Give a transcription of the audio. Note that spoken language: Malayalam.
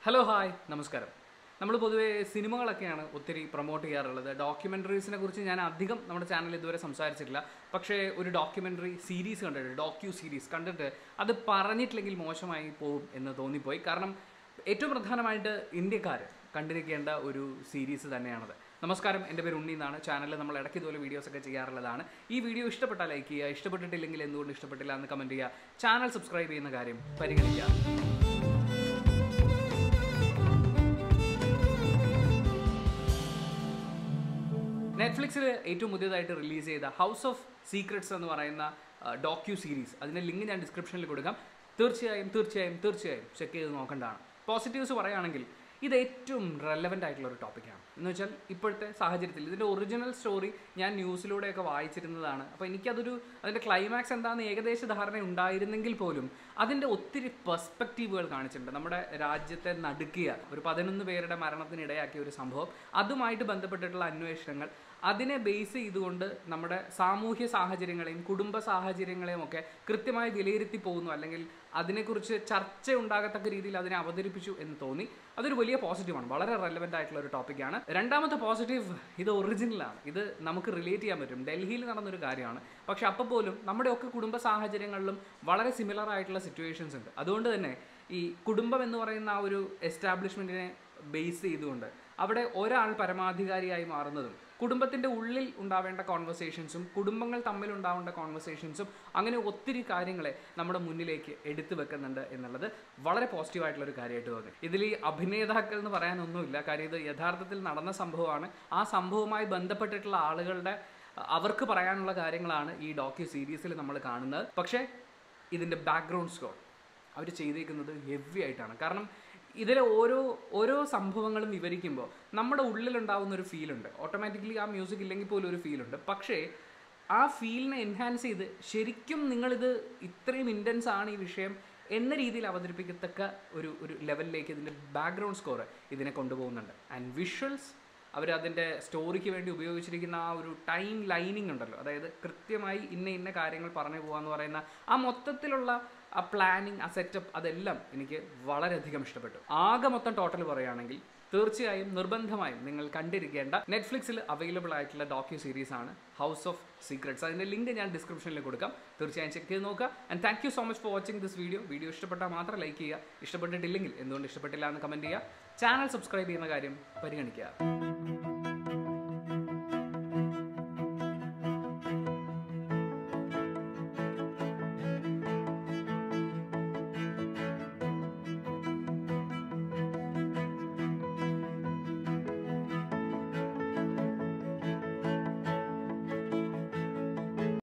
ഹലോ ഹായ് നമസ്കാരം നമ്മൾ പൊതുവേ സിനിമകളൊക്കെയാണ് ഒത്തിരി പ്രൊമോട്ട് ചെയ്യാറുള്ളത് ഡോക്യുമെൻ്ററീസിനെ കുറിച്ച് ഞാൻ അധികം നമ്മുടെ ചാനലിൽ ഇതുവരെ സംസാരിച്ചിട്ടില്ല പക്ഷേ ഒരു ഡോക്യുമെൻ്ററി സീരീസ് കണ്ടിട്ട് ഡോക്യു സീരീസ് കണ്ടിട്ട് അത് പറഞ്ഞിട്ടില്ലെങ്കിൽ മോശമായി പോകും എന്ന് തോന്നിപ്പോയി കാരണം ഏറ്റവും പ്രധാനമായിട്ട് ഇന്ത്യക്കാർ കണ്ടിരിക്കേണ്ട ഒരു സീരീസ് തന്നെയാണത് നമസ്കാരം എൻ്റെ പേര് ഉണ്ണി എന്നാണ് ചാനലിൽ നമ്മൾ ഇടയ്ക്ക് ഇതുപോലെ വീഡിയോസ് ഒക്കെ ചെയ്യാറുള്ളതാണ് ഈ വീഡിയോ ഇഷ്ടപ്പെട്ടാൽ ലൈക്ക് ചെയ്യുക ഇഷ്ടപ്പെട്ടിട്ടില്ലെങ്കിൽ എന്തുകൊണ്ട് ഇഷ്ടപ്പെട്ടില്ല എന്ന് കമൻറ്റ് ചെയ്യുക ചാനൽ സബ്സ്ക്രൈബ് ചെയ്യുന്ന കാര്യം പരിഗണിക്കുക നെറ്റ്ഫ്ലിക്സിൽ ഏറ്റവും പുതിയതായിട്ട് റിലീസ് ചെയ്ത ഹൗസ് ഓഫ് സീക്രട്സ് എന്ന് പറയുന്ന ഡോക്യു സീരീസ് അതിൻ്റെ ലിങ്ക് ഞാൻ ഡിസ്ക്രിപ്ഷനിൽ കൊടുക്കാം തീർച്ചയായും തീർച്ചയായും തീർച്ചയായും ചെക്ക് ചെയ്ത് നോക്കേണ്ടതാണ് പോസിറ്റീവ്സ് പറയുകയാണെങ്കിൽ ഇത് ഏറ്റവും റെലവൻ്റ് ആയിട്ടുള്ള ഒരു ടോപ്പിക്കാണ് എന്ന് വെച്ചാൽ ഇപ്പോഴത്തെ സാഹചര്യത്തിൽ ഇതിൻ്റെ ഒറിജിനൽ സ്റ്റോറി ഞാൻ ന്യൂസിലൂടെയൊക്കെ വായിച്ചിരുന്നതാണ് അപ്പോൾ എനിക്കതൊരു അതിൻ്റെ ക്ലൈമാക്സ് എന്താണെന്ന് ഏകദേശ ധാരണ ഉണ്ടായിരുന്നെങ്കിൽ പോലും അതിൻ്റെ ഒത്തിരി പെർസ്പെക്റ്റീവുകൾ കാണിച്ചിട്ടുണ്ട് നമ്മുടെ രാജ്യത്തെ നടുക്കിയ ഒരു പതിനൊന്ന് പേരുടെ മരണത്തിനിടയാക്കിയ ഒരു സംഭവം അതുമായിട്ട് ബന്ധപ്പെട്ടിട്ടുള്ള അന്വേഷണങ്ങൾ അതിനെ ബേസ് ചെയ്തുകൊണ്ട് നമ്മുടെ സാമൂഹ്യ സാഹചര്യങ്ങളെയും കുടുംബ സാഹചര്യങ്ങളെയും ഒക്കെ കൃത്യമായി വിലയിരുത്തി പോകുന്നു അല്ലെങ്കിൽ അതിനെക്കുറിച്ച് ചർച്ച ഉണ്ടാകത്തക്ക രീതിയിൽ അതിനെ അവതരിപ്പിച്ചു എന്ന് തോന്നി അതൊരു വലിയ പോസിറ്റീവാണ് വളരെ റെലവെൻ്റ് ആയിട്ടുള്ള ഒരു ടോപ്പിക്കാണ് രണ്ടാമത്തെ പോസിറ്റീവ് ഇത് ഒറിജിനലാണ് ഇത് നമുക്ക് റിലേറ്റ് ചെയ്യാൻ പറ്റും ഡൽഹിയിൽ നടന്നൊരു കാര്യമാണ് പക്ഷെ അപ്പോൾ പോലും നമ്മുടെയൊക്കെ കുടുംബ സാഹചര്യങ്ങളിലും വളരെ സിമിലർ ആയിട്ടുള്ള സിറ്റുവേഷൻസ് ഉണ്ട് അതുകൊണ്ട് തന്നെ ഈ കുടുംബം എന്ന് പറയുന്ന ആ ഒരു എസ്റ്റാബ്ലിഷ്മെൻറ്റിനെ ബേസ് ചെയ്തുകൊണ്ട് അവിടെ ഒരാൾ പരമാധികാരിയായി മാറുന്നതും കുടുംബത്തിൻ്റെ ഉള്ളിൽ ഉണ്ടാവേണ്ട കോൺവെർസേഷൻസും കുടുംബങ്ങൾ തമ്മിൽ ഉണ്ടാവേണ്ട കോൺവെർസേഷൻസും അങ്ങനെ ഒത്തിരി കാര്യങ്ങളെ നമ്മുടെ മുന്നിലേക്ക് എടുത്തു വെക്കുന്നുണ്ട് എന്നുള്ളത് വളരെ പോസിറ്റീവായിട്ടുള്ള ഒരു കാര്യമായിട്ട് തോന്നി ഇതിൽ ഈ അഭിനേതാക്കൾ എന്ന് പറയാനൊന്നുമില്ല കാര്യം ഇത് യഥാർത്ഥത്തിൽ നടന്ന സംഭവമാണ് ആ സംഭവവുമായി ബന്ധപ്പെട്ടിട്ടുള്ള ആളുകളുടെ അവർക്ക് പറയാനുള്ള കാര്യങ്ങളാണ് ഈ ഡോക്യു സീരീസിൽ നമ്മൾ കാണുന്നത് പക്ഷേ ഇതിൻ്റെ ബാക്ക്ഗ്രൗണ്ട് സ്കോർ അവർ ചെയ്തേക്കുന്നത് ഹെവി ആയിട്ടാണ് കാരണം ഇതിലെ ഓരോ ഓരോ സംഭവങ്ങളും വിവരിക്കുമ്പോൾ നമ്മുടെ ഉള്ളിലുണ്ടാവുന്ന ഒരു ഫീലുണ്ട് ഓട്ടോമാറ്റിക്കലി ആ മ്യൂസിക് ഇല്ലെങ്കിൽ പോലും ഒരു ഫീലുണ്ട് പക്ഷേ ആ ഫീലിനെ എൻഹാൻസ് ചെയ്ത് ശരിക്കും നിങ്ങളിത് ഇത്രയും ഇൻറ്റൻസ് ആണ് ഈ വിഷയം എന്ന രീതിയിൽ അവതരിപ്പിക്കത്തക്ക ഒരു ഒരു ലെവലിലേക്ക് ഇതിൻ്റെ ബാക്ക്ഗ്രൗണ്ട് സ്കോർ ഇതിനെ കൊണ്ടുപോകുന്നുണ്ട് ആൻഡ് വിഷ്വൽസ് അവരതിൻ്റെ സ്റ്റോറിക്ക് വേണ്ടി ഉപയോഗിച്ചിരിക്കുന്ന ആ ഒരു ടൈം ലൈനിങ് ഉണ്ടല്ലോ അതായത് കൃത്യമായി ഇന്ന ഇന്ന കാര്യങ്ങൾ പറഞ്ഞു പോകാന്ന് പറയുന്ന ആ മൊത്തത്തിലുള്ള ആ പ്ലാനിങ് ആ സെറ്റപ്പ് അതെല്ലാം എനിക്ക് വളരെയധികം ഇഷ്ടപ്പെട്ടു ആകെ മൊത്തം ടോട്ടൽ പറയുകയാണെങ്കിൽ തീർച്ചയായും നിർബന്ധമായും നിങ്ങൾ കണ്ടിരിക്കേണ്ട നെറ്റ്ഫ്ലിക്സിൽ അവൈലബിൾ ആയിട്ടുള്ള ഡോക്യു സീരീസ് ആണ് ഹൗസ് ഓഫ് സീക്രട്സ് അതിൻ്റെ ലിങ്ക് ഞാൻ ഡിസ്ക്രിപ്ഷനിൽ കൊടുക്കാം തീർച്ചയായും ചെക്ക് ചെയ്ത് നോക്കുക and thank you so much for watching this video video ഇഷ്ടപ്പെട്ടാൽ മാത്രം ലൈക്ക് ചെയ്യുക ഇഷ്ടപ്പെട്ടിട്ടില്ലെങ്കിൽ എന്തുകൊണ്ട് ഇഷ്ടപ്പെട്ടില്ല എന്ന് കമൻറ്റ് ചെയ്യുക ചാനൽ സബ്സ്ക്രൈബ് ചെയ്യുന്ന കാര്യം പരിഗണിക്കുക